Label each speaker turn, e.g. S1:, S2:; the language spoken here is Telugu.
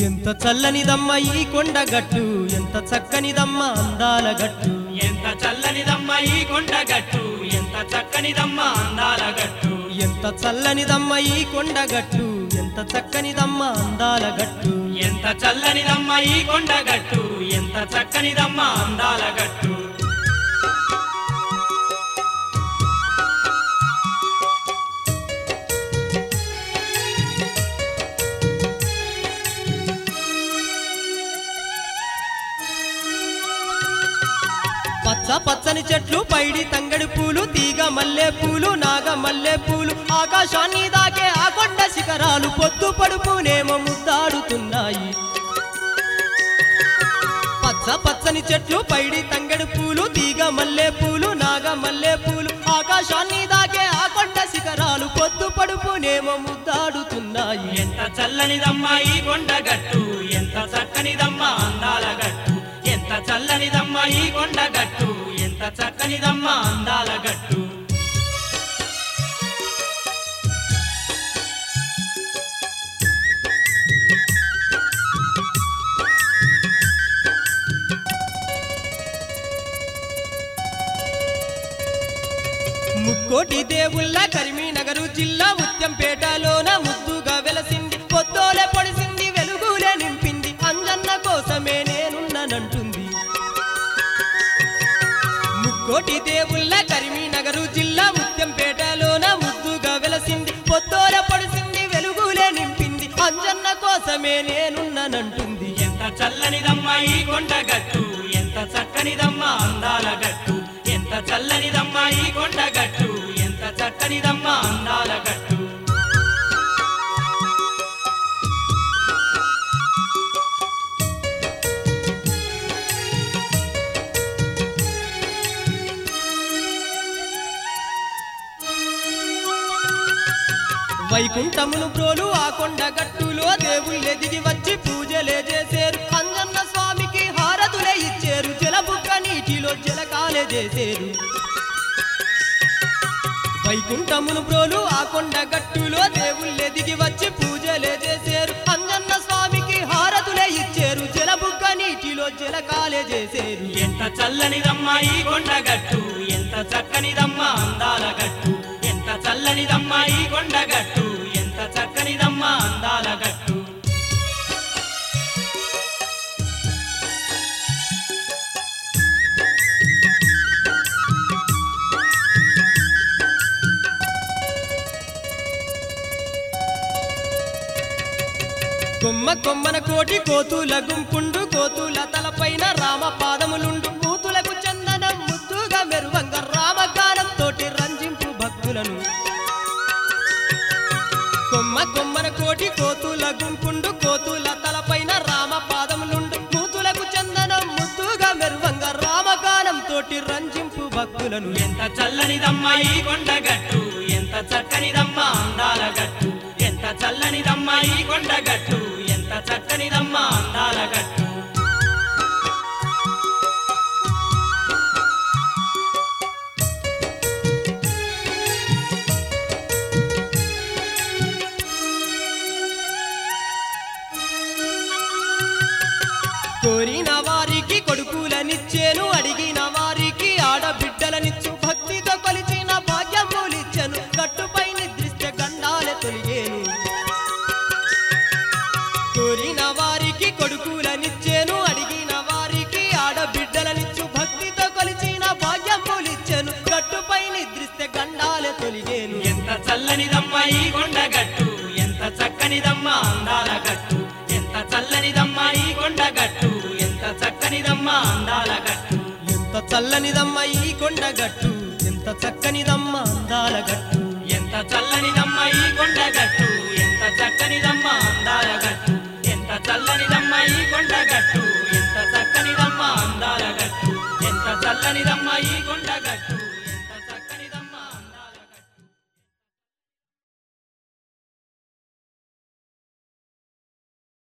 S1: ఎంత చల్లనిదమ్మ ఈ కొండగట్టు ఎంత చక్కనిదమ్మ అందాల గట్టు
S2: ఎంత చల్లనిదమ్మ ఈ కొండగట్టు ఎంత చక్కనిదమ్మ అందాల గట్టు
S1: ఎంత చల్లనిదమ్మ ఈ కొండగట్టు ఎంత చక్కనిదమ్మ అందాల గట్టు
S2: ఎంత చల్లనిదమ్మ ఈ కొండగట్టు ఎంత చక్కనిదమ్మ అందాల గట్టు
S1: పచ్చ పచ్చని చెట్లు పైడి తంగడి పూలు తీగ మల్లె పూలు నాగ మల్లె పూలు ఆకాశాన్ని దాకే ఆ కొండ శిఖరాలు పొద్దు పడుపునేమో ముద్దాడుతున్నాయి పచ్చ పచ్చని చెట్లు పైడి తంగడి పూలు తీగ మల్లె పూలు నాగ మల్లె పూలు ఆకాశాన్ని దాకే ఆ కొండ శిఖరాలు పొద్దు పడుపునేమో ముద్దాడుతున్నాయి
S2: ఎంత చల్లనిదమ్మ ఈ కొండగట్టు ఎంత చక్కనిదమ్మ అందాల గట్టు ఎంత చల్లనిదమ్మ ఈ కొండగట్టు ఎంత చక్కనిదమ్మ అందాల గట్టు
S1: ముక్కోటి దేవుళ్ళ కరీంనగర్ జిల్లా ముత్యంపేటలోన ముద్దుగా వెలసింది పొద్దోలే పొడిసింది వెలుగులే నింపింది అంజన్న కోసమే నేనున్నానంటుంది ముక్కోటి దేవుళ్ళ కరీంనగర్ జిల్లా ముత్యంపేటలోన ముద్దుగా వెలసింది పొద్దోలే పొడిసింది వెలుగులే నింపింది అంజన్న కోసమే నేనున్నానంటుంది
S2: ఎంత చల్లనిదమ్మ ఈ కొండగట్టు ఎంత చక్కనిదమ్మ అందాల గట్టు ఎంత చల్లనిదమ్మ ఈ కొండగట్టు ఎంత చక్కనిదమ్మ అందాల గట్టు
S1: వైకుంఠమును ప్రోలు ఆ కొండ గట్టులో దేవుళ్ళే దిగి వచ్చి పూజలే చేసేరు అంజన్న స్వామికి హారతులే ఇచ్చేరు జలబుక్క నీటిలో జలకాలే చేసేరు వైకుంఠమును ప్రోలు ఆ కొండ గట్టులో దేవుళ్ళే దిగి వచ్చి పూజలే చేసేరు అంజన్న స్వామికి హారతులే ఇచ్చేరు జలబుక్క నీటిలో జలకాలే చేసేరు
S2: ఎంత చల్లనిదమ్మ ఈ కొండగట్టు ఎంత చక్కనిదమ్మ అందాల గట్టు ఎంత చల్లనిదమ్మ ఈ కొండగట్టు ఎంత చక్కనిదమ్మ అందాల గట్టు
S1: కొమ్మ కొమ్మన కోటి కోతుల గుంపుండు కోతుల తలపైన రామ పాదములుండు మూతులకు చందనం ముద్దుగా మెరువంగ రామగానం తోటి రంజింపు భక్తులను కొమ్మ కొమ్మన కోటి కోతుల గుంపుండు కోతుల తలపైన రామ పాదములుండు మూతులకు చందనం ముద్దుగా మెరువంగ రామగానం తోటి రంజింపు భక్తులను
S2: ఎంత చల్లనిదమ్మ ఈ కొండగట్టు ఎంత చక్కనిదమ్మ అందాల గట్టు ఎంత చల్లనిదమ్మ ఈ కొండగట్టు ఎంత చక్కనిదమ్మ అందాల గట్టు
S1: కోరిన వారికి కొడుకులనిచ్చేను అడిగిన వారికి ఆడబిడ్డలనిచ్చు భక్తితో కొలిచిన భాగ్యములిచ్చెను గట్టుపై నిద్రిస్తే గండాలే తొలిగేను కోరిన వారికి కొడుకులనిచ్చేను అడిగిన వారికి ఆడబిడ్డలనిచ్చు భక్తితో కొలిచిన భాగ్యములిచ్చెను గట్టుపై నిద్రిస్తే గండాలే తొలిగేను
S2: ఎంత చల్లనిదమ్మ ఈ కొండగట్టు ఎంత చక్కనిదమ్మ అందాల గట్టు ఎంత చల్లనిదమ్మ ఈ కొండగట్టు ఎంత చక్కనిదమ్మ అందాల గట్టు
S1: ఎంత చల్లనిదమ్మ ఈ కొండగట్టు ఎంత చక్కనిదమ్మ అందాల గట్టు
S2: ఎంత చల్లనిదమ్మ ఈ కొండగట్టు ఎంత చక్కనిదమ్మ అందాల గట్టు ఎంత చల్లనిదమ్మ ఈ కొండగట్టు ఎంత చక్కనిదమ్మ అందాల గట్టు ఎంత చల్లనిదమ్మ ఈ కొండగట్టు